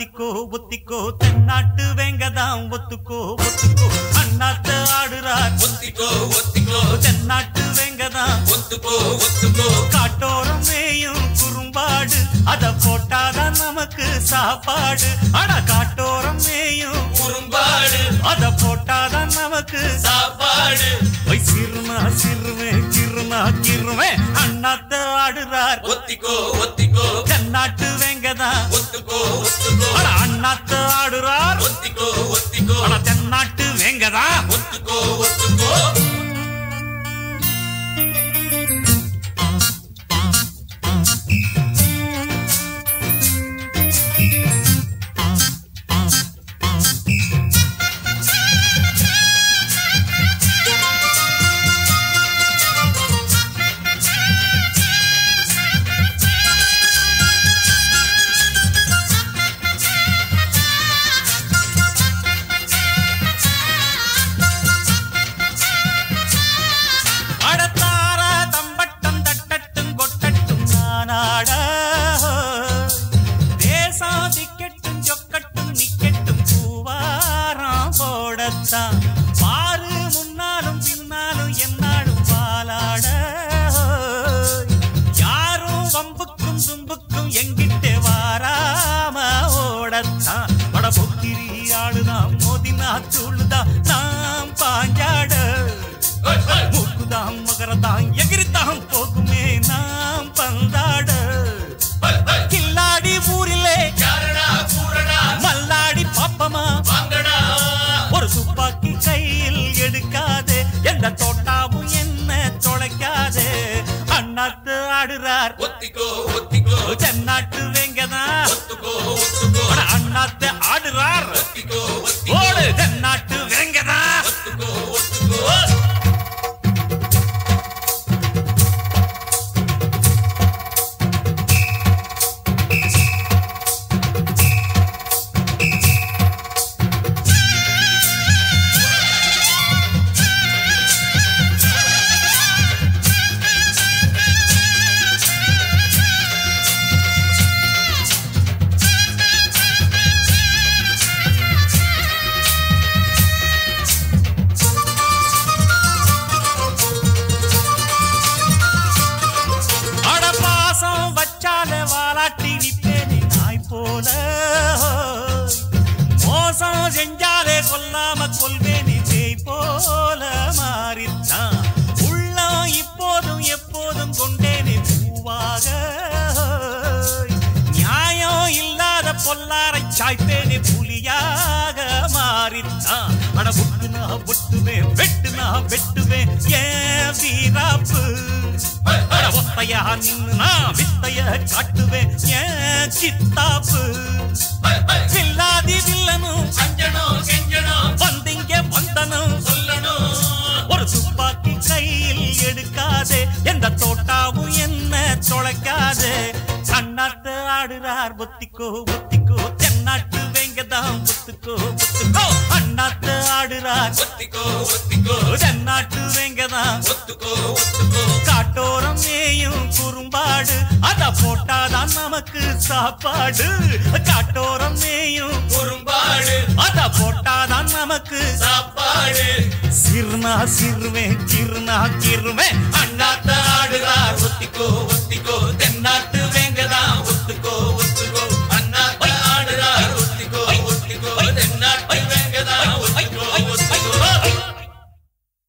ஒத்திக்கோ ஒத்திக்கோ தென்னாட்டு வெங்கதாம் ஒத்துக்கோ ஒத்துக்கோ அண்ணாத்த ஆடுறார் ஒத்திக்கோ ஒத்திக்கோ தென்னாட்டு வெங்கதாம் ஒத்துக்கோ ஒத்துக்கோ காட்டோரம் மேயும் குறும்பாடு அத போட்டாதான் நமக்கு சாப்பாடு அட காட்டோரம் மேயும் குறும்பாடு அத போட்டாதான் நமக்கு சாப்பாடு ஒய் சிறுனா சிறுவே கிருனா கிருவே அண்ணாத்த ஆடுறார் ஒத்திக்கோ ஒத்திக்கோ தென்னாட்டு வெங்கதான் ஒத்துக்கோ ஒத்துக்கோ அட அண்ணாத்த ஆடுறார் ஒத்திக்கோ ஒத்திக்கோ அட தென்னாட்டு வெங்கதா ஒத்துக்கோ ஒத்துக்கோ அடத்தார தம்பட்டம் தட்டட்டும் கொட்டட்டும் நானாட தேசம் திக்கட்டும் சொக்கட்டும் நிக்கட்டும் பூவாரம் போடத்தான் பாரு முன்னாலும் பின்னாலும் என்னாலும் பாலாட யாரும் வம்புக்கும் தும்புக்கும் எங்கிட்டே வாராம ஓடத்தான் வட பொக்கிரி ஆளுதான் மோதினா தூளுதான் நாம் பாஞ்சாட மூக்குதாம் மகரதாம் எகிரித்தாம் போகுமே நாம் பந்தாட கில்லாடி ஊரிலே யாரடா கூறடா மல்லாடி பாப்பமா வாங்கடா ஒரு துப்பாக்கி கையில் எடுக்காதே எந்த தோட்டாவும் என்ன தொலைக்காதே அண்ணாத்து ஆடுறார் ஒத்திக்கோ ஒத்திக்கோ தென்னாட்டு வெங்கதா ஒத்துக்கோ ஒத்துக்கோ அண்ணாத்து ஆடுறார் ஒத்திக்கோ ஒத்திக்கோ ஓடு தென்னாட்டு வெங்கதா ஒத்துக்கோ ஒத்துக்கோ அட பாசம் வச்சால வாலாட்டி நிப்பேனே நாய் போல மோசம் செஞ்சாலே கொல்லாம கொள்வேனே பேய் போல மாறித்தான் உள்ளம் இப்போதும் எப்போதும் கொண்டேனே பூவாக நியாயம் இல்லாத பொல்லாரை சாய்ப்பேனே புலியாக மாறித்தான் அட புட்டுனா புட்டுவேன் வெட்டுனா வெட்டுவேன் ஏன் வீராப்பு அட ஒத்தையா நின்னு நான் வித்தைய காட்டுவேன் ஏன் சித்தாப்பு வில்லாதி வில்லனும் அஞ்சனம் கெஞ்சனம் வந்திங்க வந்தனும் சொல்லணும் ஒரு துப்பாக்கி கையில் எடுக்காதே எந்த தோட்டாவும் என்ன தொலைக்காதே அண்ணாத்து ஆடுறார் ஒத்திக்கோ ஒத்திக்கோ தென்னாட்டு வெங்கதாம் புத்துக்கோ புத்துக்கோ அண்ணாத்து ஆடுறார் ஒத்திக்கோ ஒத்திக்கோ தென்னாட்டு வெங்கதாம் ஒத்துக்கோ ஒத்துக்கோ காட்டோரம் மேயும் குறும்பாடு அத போட்டாதான் நமக்கு சாப்பாடு காட்டோரம் மேயும் குறும்பாடு அத போட்டாதான் நமக்கு சாப்பாடு சிறுனா சிறுவே கிருனா கிருவே அண்ணாத்த ஆடுறார் ஒத்திக்கோ ஒத்திக்கோ தென்னாட்டு